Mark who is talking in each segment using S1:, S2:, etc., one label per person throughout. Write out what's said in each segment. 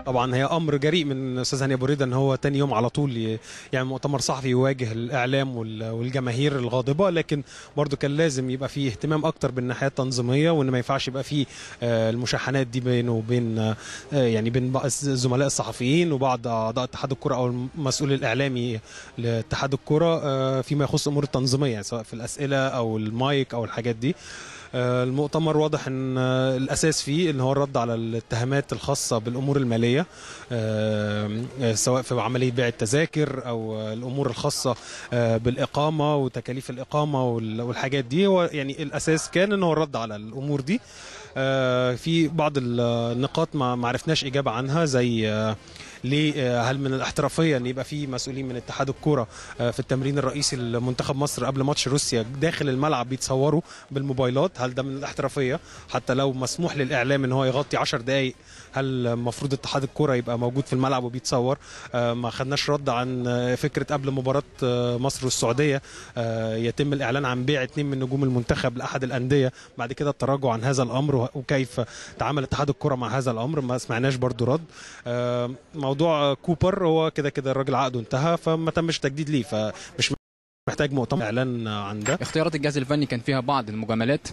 S1: طبعا هي امر جريء من استاذ هاني ابو ريده ان هو تاني يوم على طول ي- يعني مؤتمر صحفي يواجه الاعلام وال- والجماهير الغاضبه لكن برضو كان لازم يبقى فيه اهتمام اكتر بالناحيه التنظيميه وان ما ينفعش يبقى فيه آه، المشاحنات دي بينه وبين آه، يعني بين بعض الزملاء الصحفيين وبعض اعضاء اتحاد الكره او المسؤول الاعلامي لاتحاد الكره آه، فيما يخص امور التنظيميه يعني سواء في الاسئله او المايك او الحاجات دي آه، المؤتمر واضح ان آه، الاساس فيه ان هو الرد على الاتهامات الخاصه بالامور الماليه آه، آه، سواء في عمليه بيع التذاكر او آه، الامور الخاصه آه، بالاقامه وتكاليف الاقامه وال- والحاجات دي هو يعني الاساس كان ان هو الرد على الامور دي آه، في بعض النقاط ما ما عرفناش اجابه عنها زي آه، ليه آه، هل من الاحترافيه ان يبقى في مسؤولين من اتحاد الكوره آه، في التمرين الرئيسي لمنتخب مصر قبل ماتش روسيا داخل الملعب بيتصوروا بالموبايلات هل ده من الاحترافيه حتى لو مسموح للاعلام ان هو يغطي 10 دقائق هل المفروض اتحاد الكوره يبقى موجود في الملعب وبيتصور آه، ما خدناش رد عن آه، فكره قبل مباراه آه، مصر والسعوديه آه، يتم الاعلان عن بيع اثنين من نجوم المنتخب لاحد الانديه بعد كده التراجع عن هذا الامر وه- وكيف تعامل اتحاد الكره مع هذا الامر ما سمعناش برضو رد آه، موضوع كوبر هو كده كده الراجل عقده انتهى فما تمش تجديد ليه فمش محتاج مؤتمر اعلان عن ده
S2: اختيارات الجهاز الفني كان فيها بعض المجاملات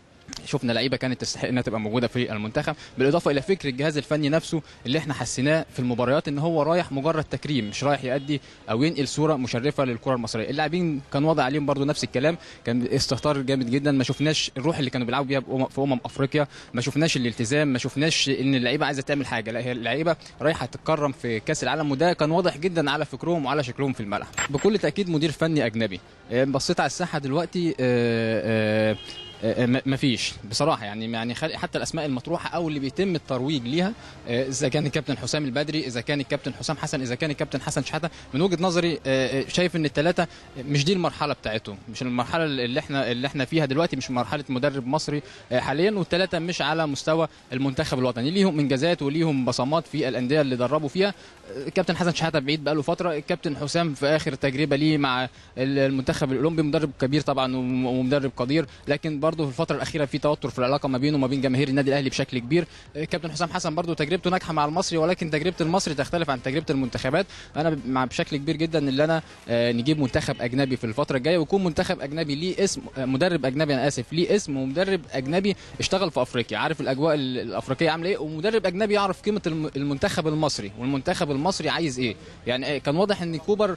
S2: شفنا لعيبه كانت تستحق انها تبقى موجوده في المنتخب بالاضافه الى فكر الجهاز الفني نفسه اللي احنا حسيناه في المباريات ان هو رايح مجرد تكريم مش رايح يؤدي او ينقل صوره مشرفه للكره المصريه اللاعبين كان واضح عليهم برضو نفس الكلام كان استهتار جامد جدا ما شفناش الروح اللي كانوا بيلعبوا بيها بأمم- في امم افريقيا ما شفناش الالتزام ما شفناش ان اللعيبه عايزه تعمل حاجه لا هي اللعيبه رايحه تتكرم في كاس العالم وده كان واضح جدا على فكرهم وعلى شكلهم في الملعب بكل تاكيد مدير فني اجنبي آه، بصيت على الساحه دلوقتي آه، آه، آه، م- مفيش بصراحه يعني يعني خل- حتى الاسماء المطروحه او اللي بيتم الترويج ليها آه، اذا كان الكابتن حسام البدري اذا كان الكابتن حسام حسن اذا كان الكابتن حسن شحاته من وجهه نظري آه، آه، شايف ان الثلاثه مش دي المرحله بتاعتهم مش المرحله اللي احنا اللي احنا فيها دلوقتي مش مرحله مدرب مصري آه، حاليا والثلاثه مش على مستوى المنتخب الوطني ليهم انجازات وليهم بصمات في الانديه اللي دربوا فيها آه، الكابتن حسن شحاته بعيد بقاله فتره الكابتن حسام في اخر تجربه ليه مع المنتخب الاولمبي مدرب كبير طبعا وم- ومدرب قدير لكن برضه في الفتره الاخيره في توتر في العلاقه ما بينه وما بين جماهير النادي الاهلي بشكل كبير كابتن حسام حسن برضه تجربته ناجحه مع المصري ولكن تجربه المصري تختلف عن تجربه المنتخبات انا مع بشكل كبير جدا ان انا آه، نجيب منتخب اجنبي في الفتره الجايه ويكون منتخب اجنبي ليه اسم آه، مدرب اجنبي انا اسف ليه اسم ومدرب اجنبي اشتغل في افريقيا عارف الاجواء ال- الافريقيه عامله ايه ومدرب اجنبي يعرف قيمه الم- المنتخب المصري والمنتخب المصري عايز ايه يعني آه، كان واضح ان كوبر آه،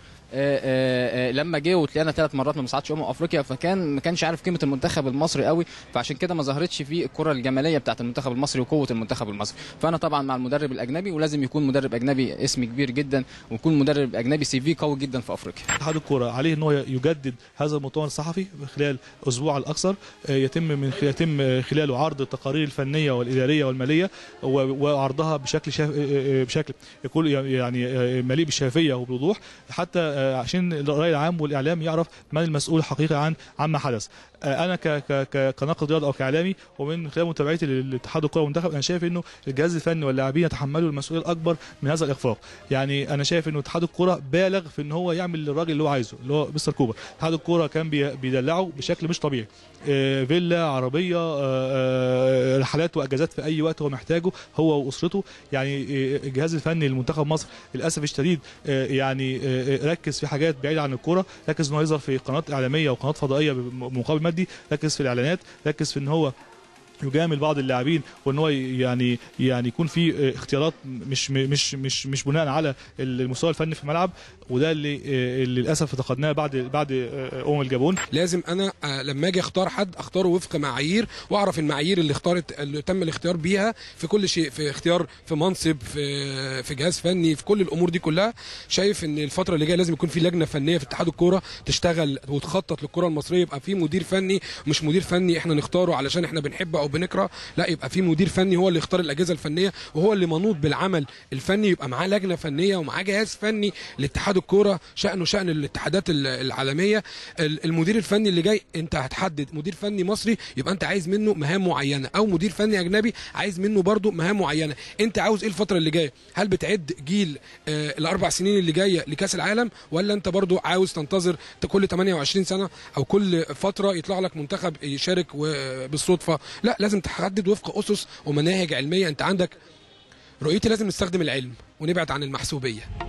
S2: آه، آه، لما جه وطلعنا ثلاث مرات ما صعدش امم افريقيا فكان ما كانش عارف قيمه المنتخب المصري قوي فعشان كده ما ظهرتش فيه الكره الجماليه بتاعت المنتخب المصري وقوه المنتخب المصري فانا طبعا مع المدرب الاجنبي ولازم يكون مدرب اجنبي اسم كبير جدا ويكون مدرب اجنبي سي في قوي جدا في افريقيا
S3: اتحاد الكره عليه ان هو يجدد هذا المؤتمر الصحفي خلال اسبوع على الاكثر آه، يتم من يتم خلاله عرض التقارير الفنيه والاداريه والماليه و- وعرضها بشكل شاف... آه، آه، بشكل يكون يعني آه، مليء بالشفافيه وبالوضوح حتى آه، عشان الراي العام والاعلام يعرف من المسؤول الحقيقي عن عما حدث آه، انا ك... ك... ك... كناقد رياضه او كاعلامي ومن خلال متابعتي للاتحاد الكره والمنتخب انا شايف انه الجهاز الفني واللاعبين يتحملوا المسؤوليه الاكبر من هذا الاخفاق يعني انا شايف انه اتحاد الكره بالغ في ان هو يعمل للراجل اللي هو عايزه اللي هو مستر كوبر اتحاد الكره كان بي- بيدلعه بشكل مش طبيعي آه، فيلا عربيه آه، آه، رحلات واجازات في اي وقت هو محتاجه هو واسرته يعني آه، الجهاز الفني لمنتخب مصر للاسف الشديد آه، يعني آه، آه، ركز في حاجات بعيده عن الكوره ركز ان هو يظهر في قناه اعلاميه وقناه فضائيه بمقابل مادي ركز في الاعلانات ركز في ان هو يجامل بعض اللاعبين وان هو يعني يعني يكون في آه، اختيارات مش مش مش مش بناء على المستوى الفني في الملعب وده اللي آه، اللي للاسف افتقدناه بعد بعد آه، امم الجابون
S4: لازم انا آه، لما اجي اختار حد اختاره وفق معايير واعرف المعايير اللي اختارت اللي تم الاختيار بيها في كل شيء في اختيار في منصب في في جهاز فني في كل الامور دي كلها شايف ان الفتره اللي جايه لازم يكون في لجنه فنيه في اتحاد الكوره تشتغل وتخطط للكره المصريه يبقى في مدير فني مش مدير فني احنا نختاره علشان احنا بنحبه او بنكره لا يبقى في مدير فني هو اللي يختار الاجهزه الفنيه وهو اللي منوط بالعمل الفني يبقى معاه لجنه فنيه ومعاه جهاز فني لاتحاد الكوره شانه شان الاتحادات ال- العالميه ال- المدير الفني اللي جاي انت هتحدد مدير فني مصري يبقى انت عايز منه مهام معينه او مدير فني اجنبي عايز منه برضه مهام معينه انت عاوز ايه الفتره اللي جايه هل بتعد جيل آه الاربع سنين اللي جايه لكاس العالم ولا انت برضه عاوز تنتظر ت- كل 28 سنه او كل فتره يطلع لك منتخب يشارك و- بالصدفه لا لازم تحدد وفق اسس ومناهج علميه انت عندك رؤيتي لازم نستخدم العلم ونبعد عن المحسوبيه